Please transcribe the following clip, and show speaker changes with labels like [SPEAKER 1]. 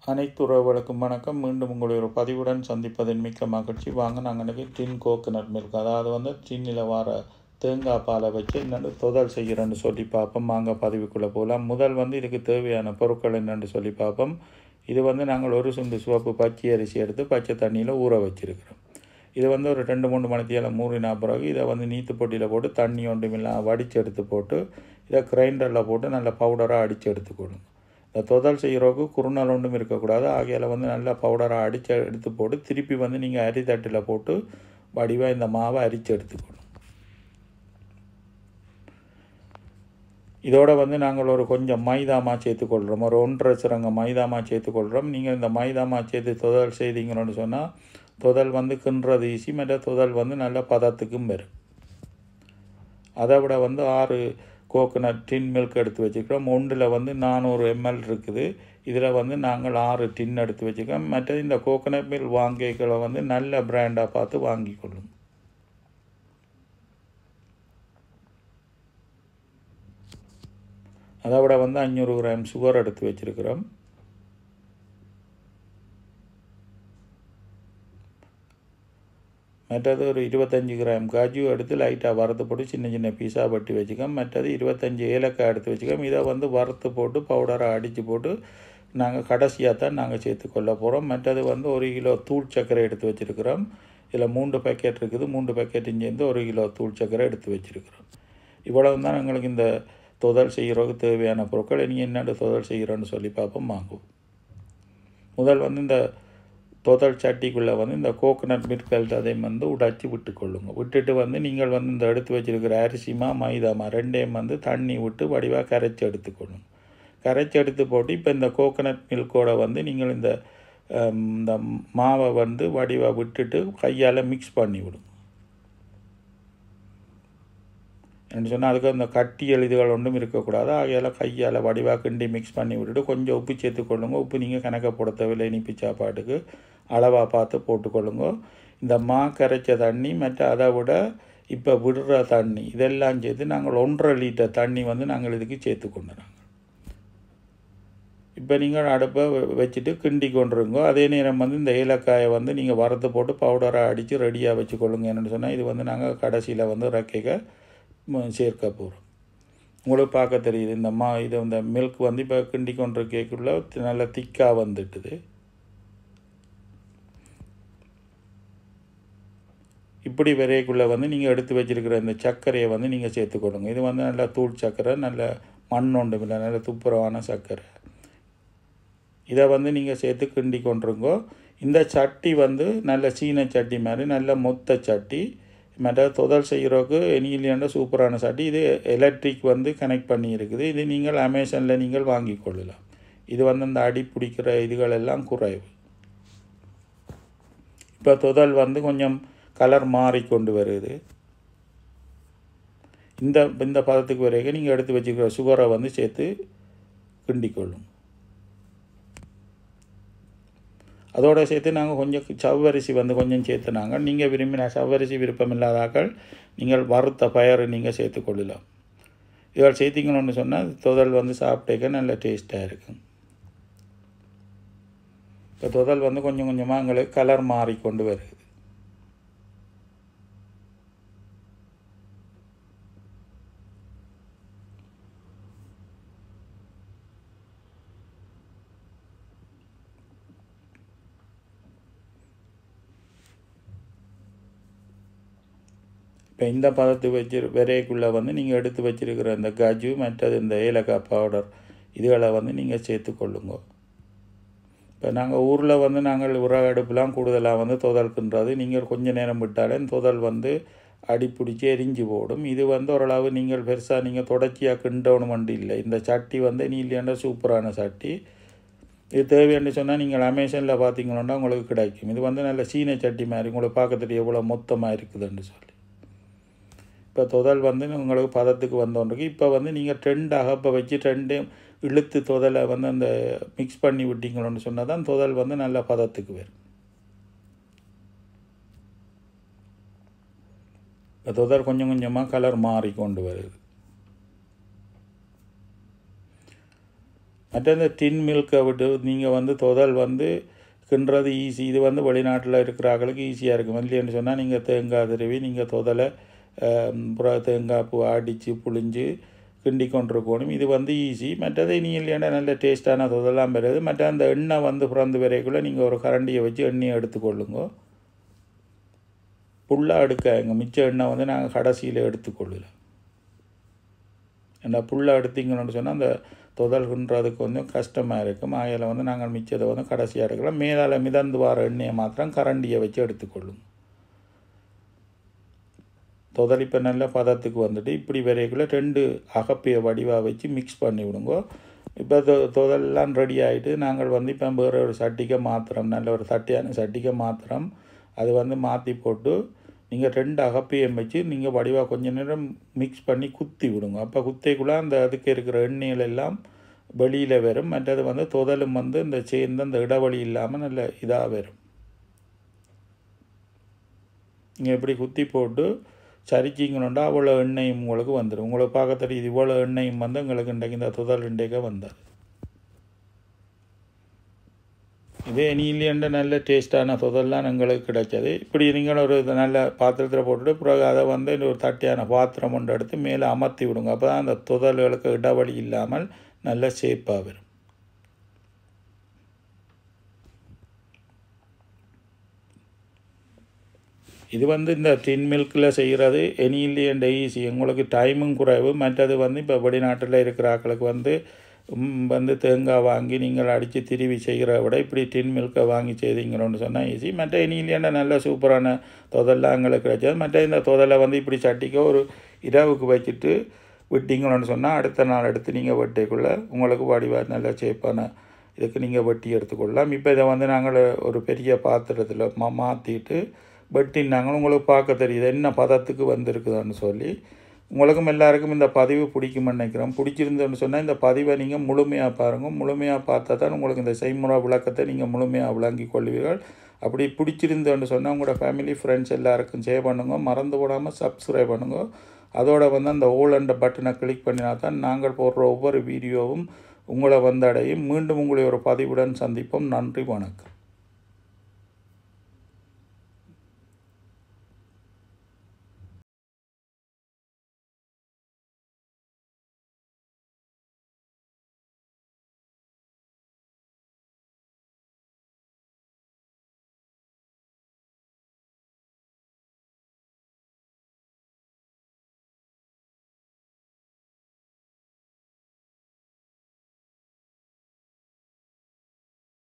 [SPEAKER 1] அனைத்து உறவுகளுக்கும் வணக்கம் மீண்டும் உங்களை ஒரு பதிவுடன் சந்திப்பதின் மிக்க மகிழ்ச்சி வாங்க நாங்கள் இன்றைக்கி டின் கோகனட் மில்க் அதாவது வந்து டின்னில் வர தேங்காய் பாலை வச்சு என்னென்னு தொதல் செய்கிறேன்னு சொல்லி பார்ப்போம் வாங்க பதிவுக்குள்ளே போகலாம் முதல் வந்து இதுக்கு தேவையான பொருட்கள் என்னென்னு சொல்லி பார்ப்போம் இது வந்து நாங்கள் ஒரு சுண்டு சிவப்பு பச்சை அரிசி எடுத்து பச்சை தண்ணியில் ஊற வச்சிருக்கிறோம் இது வந்து ஒரு ரெண்டு மூணு மணித்தியால் மூறினா பிறகு இதை வந்து நீத்து பொட்டியில் போட்டு தண்ணி ஒன்றுமில்லாம் வடித்து எடுத்து போட்டு இதை கிரைண்டரில் போட்டு நல்ல பவுடராக அடித்து எடுத்துக்கணும் இந்த தொதல் செய்கிறவுக்கு குறுநாள் ஒன்றும் இருக்கக்கூடாது ஆகையால் வந்து நல்லா பவுடராக அடித்து எடுத்து போட்டு திருப்பி வந்து நீங்கள் அரி தட்டில் போட்டு வடிவாக இந்த மாவை அரித்து எடுத்துக்கணும் இதோட வந்து நாங்கள் ஒரு கொஞ்சம் மைதாமா சேர்த்துக்கொள்கிறோம் ஒரு ஒன்றரை சிறங்க மைதாமா சேர்த்துக்கொள்கிறோம் நீங்கள் இந்த மைதாமா சேர்த்து தொதல் செய்தீங்கன்னு சொன்னால் தொதல் வந்து கிண்டுறது ஈஸி மற்ற தொதல் வந்து நல்ல பதத்துக்கும் வரும் அதை விட வந்து ஆறு கோகனட் டின் மில்க் எடுத்து வச்சுக்கிறோம் ஒன்றில் வந்து நானூறு எம்எல் இருக்குது இதில் வந்து நாங்கள் ஆறு டின் எடுத்து வச்சுக்கிறோம் மற்றது இந்த கோகனட் மில்க் வாங்கிகளை வந்து நல்ல பிராண்டாக பார்த்து வாங்கிக்கொள்ளும் அதை விட வந்து அஞ்சூறு கிராம் சுகர் எடுத்து வச்சுருக்கிறோம் மற்றது ஒரு இருபத்தஞ்சி கிராம் காஜு எடுத்து லைட்டாக வறுத்து போட்டு சின்ன சின்ன பீஸாக பட்டி வச்சுக்கோம் மற்றது இருபத்தஞ்சி ஏலக்காய் எடுத்து வச்சுக்கோம் இதை வந்து வறுத்து போட்டு பவுடராக அடித்து போட்டு நாங்கள் கடைசியாக தான் நாங்கள் சேர்த்துக்கொள்ள போகிறோம் மற்றது வந்து ஒரு கிலோ தூள் சர்க்கரை எடுத்து வச்சுருக்கிறோம் இதில் மூன்று பேக்கெட் இருக்குது மூன்று பேக்கெட்டும் சேர்ந்து ஒரு கிலோ தூள் சர்க்கரை எடுத்து வச்சுருக்கிறோம் இவ்வளவு தான் எங்களுக்கு இந்த தொதல் செய்கிறதுக்கு தேவையான பொருட்கள் இனி என்னென்ன தொதல் செய்கிறோன்னு சொல்லி பார்ப்போம் வாங்குவோம் முதல் வந்து இந்த தொதல் சட்டிக்குள்ளே வந்து இந்த கோகனட் மில்க் அதையும் வந்து உடைச்சி விட்டுக்கொள்ளுங்க விட்டுட்டு வந்து நீங்கள் வந்து இந்த எடுத்து வச்சிருக்கிற அரிசிமா மைதாமா ரெண்டையும் வந்து தண்ணி விட்டு வடிவாக கரைச்சி எடுத்துக்கொள்ளுங்க கரைச்சி எடுத்து போட்டு இப்போ இந்த கோகனட் மில்கோட வந்து நீங்கள் இந்த இந்த மாவை வந்து வடிவாக விட்டுட்டு கையால் மிக்ஸ் பண்ணி விடுங்க என்ன சொன்னால் அதுக்கு அந்த கட்டி எழுதுகள் ஒன்றும் இருக்கக்கூடாது ஆகையால் கையால் வடிவாக கிண்டி மிக்ஸ் பண்ணி விட்டுட்டு கொஞ்சம் உப்பு சேர்த்துக்கொள்ளுங்க உப்பு நீங்கள் கணக்க போட தேவையில்லை இனிப்பு சாப்பாட்டுக்கு அளவாக பார்த்து போட்டுக்கொள்ளுங்க இந்த மா கரைச்ச தண்ணி மற்ற அதை விட இப்போ விடுற தண்ணி இதெல்லாம் சேர்த்து நாங்கள் ஒன்றரை லிட்டர் தண்ணி வந்து நாங்கள் இதுக்கு சேர்த்து கொண்டுறாங்க இப்போ நீங்கள் அடுப்பை வச்சுட்டு கிண்டி கொண்டுருங்க அதே நேரம் வந்து இந்த ஏலக்காயை வந்து நீங்கள் வறுத்து போட்டு பவுடராக அடித்து ரெடியாக வச்சுக்கொள்ளுங்க என்னென்னு சொன்னால் இது வந்து நாங்கள் கடைசியில் வந்து ரெக்கைக்க சேர்க்க போகிறோம் உங்களுக்கு பார்க்க தெரியுது இந்த மா இது இந்த மில்க் வந்து இப்போ கிண்டி கொண்டு கேக்குள்ள நல்லா திக்காக வந்துட்டுது இப்படி விரைக்குள்ளே வந்து நீங்கள் எடுத்து வச்சுருக்கிற இந்த சர்க்கரையை வந்து நீங்கள் சேர்த்துக்கொள்ளுங்க இது வந்து நல்லா தூள் சர்க்கரை நல்ல மண் ஒன்று இல்லை நல்ல துப்புரவான சர்க்கரை இதை வந்து நீங்கள் சேர்த்து கிண்டி கொண்டுருங்கோ இந்த சட்டி வந்து நல்ல சீன சட்டி மாதிரி நல்ல மொத்த சட்டி மற்ற தொதல் செய்கிறோக்கு எனியிலேண்ட சூப்பரான சட்டி இது எலக்ட்ரிக் வந்து கனெக்ட் பண்ணி இருக்குது இது நீங்கள் அமேசானில் நீங்கள் வாங்கி கொள்ளலாம் இது வந்து அந்த அடி பிடிக்கிற இதுகள் எல்லாம் குறைவு இப்போ தொதல் வந்து கொஞ்சம் கலர் மாறிக்கொண்டு வருது இந்த இந்த பதத்துக்கு வரைக்கும் நீங்கள் எடுத்து வச்சுக்கிற சுகரை வந்து சேர்த்து கிண்டிக்கொள்ளும் அதோடு சேர்த்து நாங்கள் கொஞ்சம் சவ்வரிசி வந்து கொஞ்சம் சேர்த்துனாங்க நீங்கள் விரும்பின சவ்வரிசி விருப்பம் இல்லாதாக்கள் நீங்கள் வறுத்த பயறு நீங்கள் சேர்த்துக்கொள்ளலாம் இதில் சேர்த்திங்கன்னு சொன்னால் தொதல் வந்து சாப்பிட்டேக்க நல்ல டேஸ்ட்டாக இருக்கும் இப்போ தொதல் வந்து கொஞ்சம் கொஞ்சமாக எங்களுக்கு கலர் மாறிக்கொண்டு வருது இப்போ இந்த பதத்து வச்சு விரைக்குள்ளே வந்து நீங்கள் எடுத்து வச்சுருக்கிற இந்த கஜு மற்றது இந்த ஏலக்காய் பவுடர் இதுகளை வந்து நீங்கள் சேர்த்துக்கொள்ளுங்க இப்போ நாங்கள் ஊரில் வந்து நாங்கள் உரக அடுப்புலாம் கூடுதலாக வந்து தொதல்கின்றது நீங்கள் கொஞ்சம் நேரம் விட்டாலே தொதல் வந்து அடிப்பிடிச்சி எரிஞ்சு போடும் இது வந்து ஓரளவு நீங்கள் பெருசாக நீங்கள் தொடர்ச்சியாக கிண்டவணும் இல்லை இந்த சட்டி வந்து நீ இல்லையாண்டா சூப்பரான சட்டி இது தேவைன்னு சொன்னால் நீங்கள் அமேசானில் பார்த்தீங்கன்னா உங்களுக்கு கிடைக்கும் இது வந்து நல்ல சீன சட்டி மாதிரி உங்களுக்கு பார்க்க தெரியும் எவ்வளோ மொத்தமாக இருக்குதுன்னு சொல்லி இப்போ தொதல் வந்து உங்களுக்கு பதத்துக்கு வந்தோன்றிருக்கு இப்போ வந்து நீங்கள் ரெண்டு அகப்பை வச்சு ரெண்டு இழுத்து தொதலை வந்து அந்த மிக்ஸ் பண்ணி விட்டீங்களோன்னு சொன்னால் தான் தொதல் வந்து நல்ல பதத்துக்கு வரும் இப்போ தொதல் கொஞ்சம் கொஞ்சமாக கலர் மாறி கொண்டு வருது மற்ற இந்த டின் மில்கை விட்டு நீங்கள் வந்து தொதல் வந்து கிண்டுறது ஈஸி இது வந்து வெளிநாட்டில் இருக்கிற ஆட்களுக்கு ஈஸியாக இருக்கும் இல்லைன்னு சொன்னால் நீங்கள் தேங்காய் திருவி நீங்கள் தொதலை புறா தேங்காய் பூ அடித்து புழிஞ்சு கிண்டி கொண்டிருக்கணும் இது வந்து ஈஸி மற்றது நீ இல்லையாண்டா நல்ல டேஸ்ட்டான தொதலாம் பெறுது மற்ற அந்த எண்ணெய் வந்து பிறந்து வரைக்குள்ளே நீங்கள் ஒரு கரண்டியை வச்சு எண்ணெயை எடுத்துக்கொள்ளுங்க புல்லாக எடுக்காங்க மிச்ச எண்ணெய் வந்து நாங்கள் கடைசியில் எடுத்துக்கொள்ளல ஏன்னா புல்லாக எடுத்தீங்கன்னு சொன்னால் அந்த தொதல்கின்றதுக்கு வந்து கஷ்டமாக இருக்கும் ஆகையில் வந்து நாங்கள் மிச்சத்தை வந்து கடைசியாக எடுக்கலாம் மேலால் மிதந்து வர எண்ணெயை மாத்திரம் கரண்டியை வச்சு எடுத்துக்கொள்ளும் தொதல் இப்போ நல்ல பதத்துக்கு வந்துட்டு இப்படி வரைக்குள்ள ரெண்டு அகப்பிய வடிவாக வச்சு மிக்ஸ் பண்ணி விடுங்க இப்போ தொ தொதல்லாம் ரெடி ஆகிட்டு நாங்கள் வந்து இப்போ வேறு ஒரு சட்டிக்கை மாத்திரம் நல்ல ஒரு சட்டியான சட்டிக்கை மாத்திரம் அது வந்து மாற்றி போட்டு நீங்கள் ரெண்டு அகப்பியம் வச்சு நீங்கள் வடிவாக கொஞ்ச நேரம் மிக்ஸ் பண்ணி குத்தி விடுங்க அப்போ குத்திக்குள்ளே அந்த அதுக்கு இருக்கிற எண்ணெயில் எல்லாம் வெளியில் வரும் மற்றது வந்து தொதலும் வந்து இந்த சேர்ந்து அந்த இடைவெளி இல்லாமல் நல்ல இதாக வரும் நீங்கள் இப்படி குத்தி போட்டு சரிச்சிங்கணுண்டா அவ்வளோ எண்ணெயும் உங்களுக்கு வந்துடும் உங்களுக்கு பார்க்க தெரியுது இவ்வளோ எண்ணெயும் வந்து எங்களுக்கு இன்றைக்கு இந்த துதல் இன்றைக்கு வந்தது இதே நீலியண்ட நல்ல டேஸ்ட்டான துதல்லாம் எங்களுக்கு கிடைச்சது இப்படி நீங்கள் ஒரு நல்ல பாத்திரத்தில் போட்டுட்டு பிறகு அதை வந்து ஒரு தட்டியான பாத்திரம் ஒன்று எடுத்து மேலே அமர்த்தி விடுங்க அப்போ தான் அந்த துதல்களுக்கு இடைவெளி இல்லாமல் நல்ல ஷேப்பாக வரும் இது வந்து இந்த டின் மில்கில் செய்கிறது எனி அண்ட் ஈஸி உங்களுக்கு டைமும் குறைவு மற்றது வந்து இப்போ வெளிநாட்டில் இருக்கிற ஆக்களுக்கு வந்து வந்து தேங்காய் வாங்கி நீங்கள் அடித்து திருவி செய்கிற விட இப்படி டின் மில்கை வாங்கி செய்தீங்களோன்னு சொன்னால் ஈஸி மற்ற இனியிலேண்ட நல்ல சூப்பரான தொதல்லாம் எங்களுக்கு கிடைச்சது மற்ற இந்த தொதலை வந்து இப்படி சட்டிக்க ஒரு இரவுக்கு வச்சுட்டு விட்டீங்களோன்னு சொன்னால் அடுத்த நாள் எடுத்து நீங்கள் வெட்டிக்குள்ளே உங்களுக்கு வடிவாக நல்ல சேப்பான இதுக்கு நீங்கள் வெட்டி எடுத்துக்கொள்ளலாம் இப்போ இதை வந்து நாங்கள் ஒரு பெரிய பாத்திரத்தில் மா மாற்றிட்டு வெட்டினாங்களும் உங்களுக்கு பார்க்க தெரியுது என்ன பதத்துக்கு வந்திருக்குதான்னு சொல்லி உங்களுக்கும் எல்லாருக்கும் இந்த பதிவு பிடிக்கும்னு நினைக்கிறோம் பிடிச்சிருந்தோன்னு சொன்னால் இந்த பதிவை நீங்கள் முழுமையாக பாருங்கள் முழுமையாக பார்த்தா தான் உங்களுக்கு இந்த செய்முறை விளக்கத்தை நீங்கள் முழுமையாக விளங்கி கொள்வீர்கள் அப்படி பிடிச்சிருந்தோன்னு சொன்னால் உங்களோட ஃபேமிலி ஃப்ரெண்ட்ஸ் எல்லாருக்கும் சேவ் பண்ணுங்க மறந்து விடாமல் சப்ஸ்கிரைப் பண்ணுங்க அதோட வந்து அந்த ஓல் அண்ட பட்டனை கிளிக் பண்ணினா தான் நாங்கள் போடுற ஒவ்வொரு வீடியோவும் உங்களை வந்தடையும் மீண்டும் உங்களை ஒரு பதிவுடன் சந்திப்போம் நன்றி வணக்கம்